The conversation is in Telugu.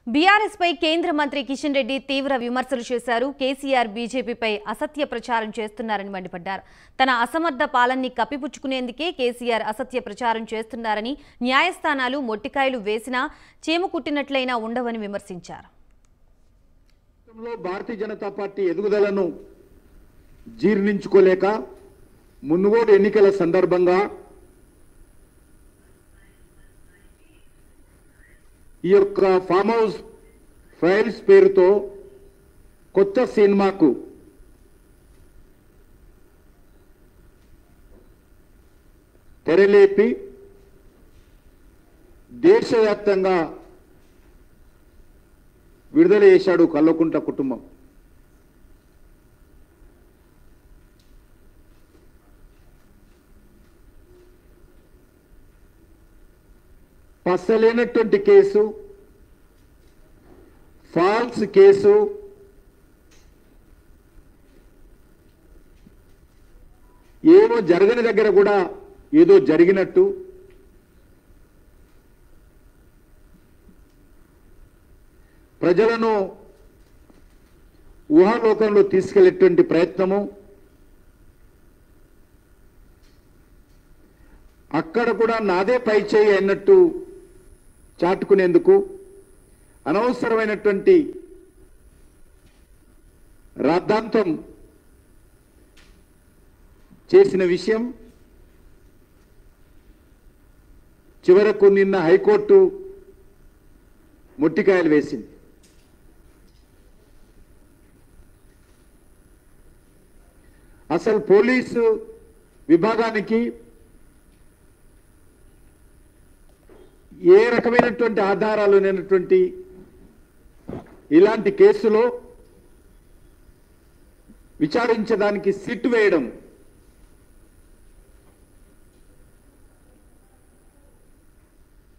బీఆర్ఎస్ పై కేంద్ర మంత్రి కిషన్ రెడ్డి తీవ్ర విమర్శలు చేశారు కేసీఆర్ బీజేపీపై అసత్య ప్రచారం చేస్తున్నారని మండిపడ్డారు తన అసమర్థ పాలన్ని కప్పిపుచ్చుకునేందుకే కేసీఆర్ అసత్య ప్రచారం చేస్తున్నారని న్యాయస్థానాలు మొట్టికాయలు వేసినా చీమ కుట్టినట్లయినా ఉండవని విమర్శించారు రాష్ట్రంలో భారతీయ జనతా పార్టీ ఎదుగుదలను జీర్ణించుకోలేక మున్నుగోడు ఎన్నికల సందర్భంగా ఈ యొక్క ఫామ్ హౌస్ ఫైల్స్ పేరుతో కొత్త సినిమాకు తెరలేపి దేశవ్యాప్తంగా విడుదల చేశాడు కల్లకుంట కుటుంబం పసలేనటువంటి కేసు ఫాల్స్ కేసు ఏమో జరగని దగ్గర కూడా ఏదో జరిగినట్టు ప్రజలను ఊహాలోకంలో తీసుకెళ్లేటువంటి ప్రయత్నము అక్కడ కూడా నాదే పై చేయి అన్నట్టు చాటుకునేందుకు అనవసరమైనటువంటి రాద్ధాంతం చేసిన విషయం చివరకు నిన్న హైకోర్టు మొట్టికాయలు వేసింది అసలు పోలీసు విభాగానికి ఏ రకమైనటువంటి ఆధారాలు లేనటువంటి ఇలాంటి కేసులో విచారించడానికి సిట్ వేయడం